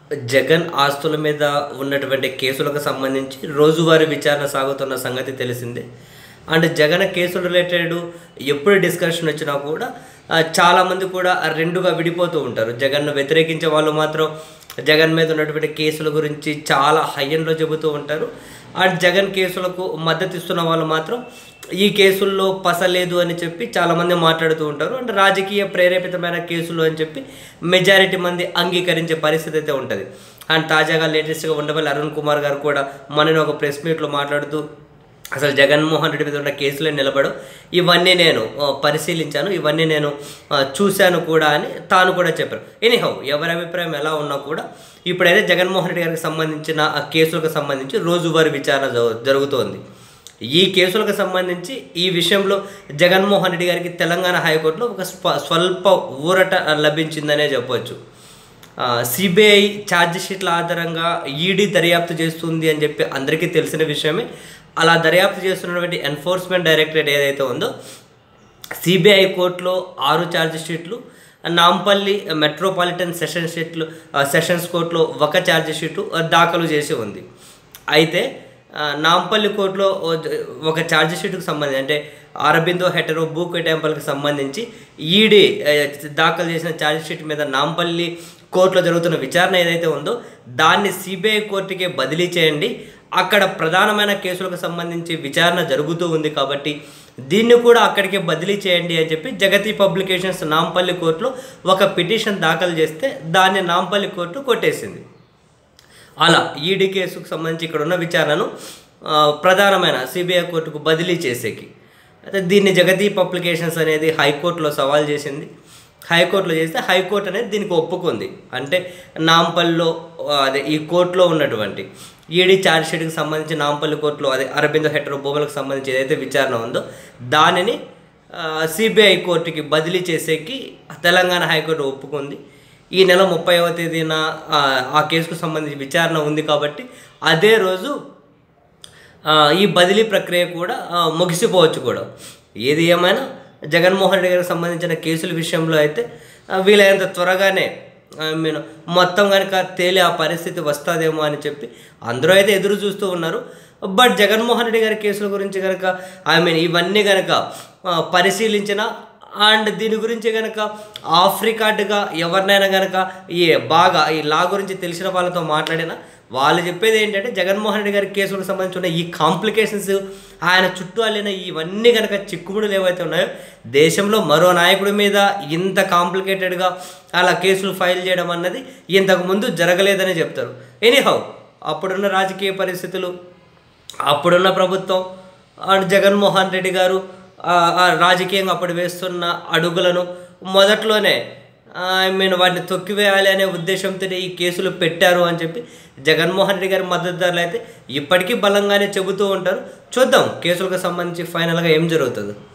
జగన్ ఆస్తుల మీద ఉన్నటువంటి కేసులకు సంబంధించి రోజువారీ విచారణ సాగుతున్న సంగతి తెలిసిందే అండ్ జగన్ కేసులు రిలేటెడ్ ఎప్పుడు డిస్కషన్ వచ్చినా కూడా ఆ, చాలామంది కూడా రెండుగా విడిపోతూ ఉంటారు జగన్ను వ్యతిరేకించే వాళ్ళు మాత్రం జగన్ మీద ఉన్నటువంటి కేసుల గురించి చాలా హయ్యంలో చెబుతూ ఉంటారు అండ్ జగన్ కేసులకు మద్దతు ఇస్తున్న వాళ్ళు మాత్రం ఈ కేసుల్లో పస లేదు అని చెప్పి చాలామంది మాట్లాడుతూ ఉంటారు అండ్ రాజకీయ ప్రేరేపితమైన కేసులు అని చెప్పి మెజారిటీ మంది అంగీకరించే పరిస్థితి అయితే ఉంటుంది అండ్ తాజాగా లేటెస్ట్గా ఉండవల్లి అరుణ్ కుమార్ గారు కూడా మొన్న ఒక ప్రెస్ మీట్లో మాట్లాడుతూ అసలు జగన్మోహన్ రెడ్డి మీద ఉన్న కేసులే నిలబడు ఇవన్నీ నేను ఆ, పరిశీలించాను ఇవన్నీ నేను ఆ, చూశాను కూడా అని తాను కూడా చెప్పారు ఎనీహౌ ఎవరి అభిప్రాయం ఎలా ఉన్నా కూడా ఇప్పుడైతే జగన్మోహన్ రెడ్డి గారికి సంబంధించిన ఆ కేసులకు సంబంధించి రోజువారీ విచారణ జరు- జరుగుతోంది ఈ కేసులకు సంబంధించి ఈ విషయంలో జగన్మోహన్ రెడ్డి గారికి తెలంగాణ హైకోర్టులో ఒక స్వ- స్వల్ప ఊరట లభించిందనే చెప్పొచ్చు సిబిఐ ఛార్జ్ షీట్ల ఆధారంగా ఈడీ దర్యాప్తు చేస్తుంది అని చెప్పి అందరికీ తెలిసిన విషయమే అలా దర్యాప్తు చేస్తున్నటువంటి ఎన్ఫోర్స్మెంట్ డైరెక్టరేట్ ఏదైతే ఉందో సిబిఐ కోర్టులో ఆరు ఛార్జ్ షీట్లు నాంపల్లి మెట్రోపాలిటన్ సెషన్ షీట్లు ఆ, సెషన్స్ కోర్టులో ఒక ఛార్జ్ షీటు ఆ, దాఖలు చేసి ఉంది అయితే ఆ, నాంపల్లి కోర్టులో ఓ జ- ఒక ఛార్జ్ షీట్కి సంబంధించి అంటే అరబిందో హెటరో బూక్ టెంపుల్కి సంబంధించి ఈడీ ఆ, దాఖలు చేసిన ఛార్జ్ షీట్ మీద నాంపల్లి కోర్టులో జరుగుతున్న విచారణ ఏదైతే ఉందో దాన్ని సిబిఐ కోర్టుకే బదిలీ చేయండి అక్కడ ప్రధానమైన కేసులకు సంబంధించి విచారణ జరుగుతూ ఉంది కాబట్టి దీన్ని కూడా అక్కడికే బదిలీ చేయండి అని చెప్పి జగతి పబ్లికేషన్స్ నాంపల్లి కోర్టులో ఒక పిటిషన్ దాఖలు చేస్తే దాన్ని నాంపల్లి కోర్టు కొట్టేసింది అలా ఈడీ కేసుకు సంబంధించి ఇక్కడ ఉన్న విచారణను ఆ, ప్రధానమైన సిబిఐ కోర్టుకు బదిలీ చేసేకి అయితే దీన్ని జగతి పబ్లికేషన్స్ అనేది హైకోర్టులో సవాల్ చేసింది హైకోర్టులో చేస్తే హైకోర్టు అనేది దీనికి ఒప్పుకుంది అంటే నాంపల్లిలో ఆ, అదే ఈ కోర్టులో ఉన్నటువంటి ఈడీ ఛార్జ్ షీట్కి సంబంధించి నాంపల్లి కోర్టులో అదే అరబిందో హెటరో భూములకు సంబంధించి ఏదైతే విచారణ ఉందో దానిని సిబిఐ కోర్టుకి బదిలీ చేసేకి తెలంగాణ హైకోర్టు ఒప్పుకుంది ఈ నెల ముప్పైవ తేదీన ఆ, ఆ కేసుకు సంబంధించి విచారణ ఉంది కాబట్టి అదే రోజు ఆ, ఈ బదిలీ ప్రక్రియ కూడా ఆ, ముగిసిపోవచ్చు కూడా ఏది ఏమైనా జగన్మోహన్ రెడ్డి గారికి సంబంధించిన కేసుల విషయంలో అయితే ఆ, వీలైనంత త్వరగానే ఐ మీన్ మొత్తం కనుక తేలి ఆ పరిస్థితి వస్తుందేమో అని చెప్పి అందరూ అయితే ఎదురు చూస్తూ ఉన్నారు బట్ జగన్మోహన్ రెడ్డి గారి కేసుల గురించి కనుక ఐ మీన్ ఇవన్నీ కనుక ఆ, పరిశీలించిన అండ్ దీని గురించి కనుక ఆఫ్ రికార్డుగా ఎవరినైనా కనుక ఈ బాగా ఈ లా గురించి తెలిసిన వాళ్ళతో మాట్లాడినా వాళ్ళు చెప్పేది ఏంటంటే జగన్మోహన్ రెడ్డి గారి కేసులకు సంబంధించి ఉన్న ఈ కాంప్లికేషన్స్ ఆయన చుట్టూ అల్లిన ఇవన్నీ కనుక చిక్కుముడులు ఏవైతే ఉన్నాయో దేశంలో మరో నాయకుడి మీద ఇంత కాంప్లికేటెడ్గా అలా కేసులు ఫైల్ చేయడం అన్నది ఇంతకు ముందు జరగలేదని చెప్తారు ఎనీహౌ అప్పుడున్న రాజకీయ పరిస్థితులు అప్పుడున్న ప్రభుత్వం అండ్ జగన్మోహన్ రెడ్డి గారు ఆ, ఆ రాజకీయంగా అప్పుడు వేస్తున్న అడుగులను మొదట్లోనే ఐ మీన్ వాటిని తొక్కివేయాలి అనే ఉద్దేశంతో ఈ కేసులు పెట్టారు అని చెప్పి జగన్మోహన్ రెడ్డి గారి మద్దతుదారులు అయితే ఇప్పటికీ బలంగానే చెబుతూ ఉంటారు చూద్దాం కేసులకు సంబంధించి ఫైనల్గా ఏం జరుగుతుందో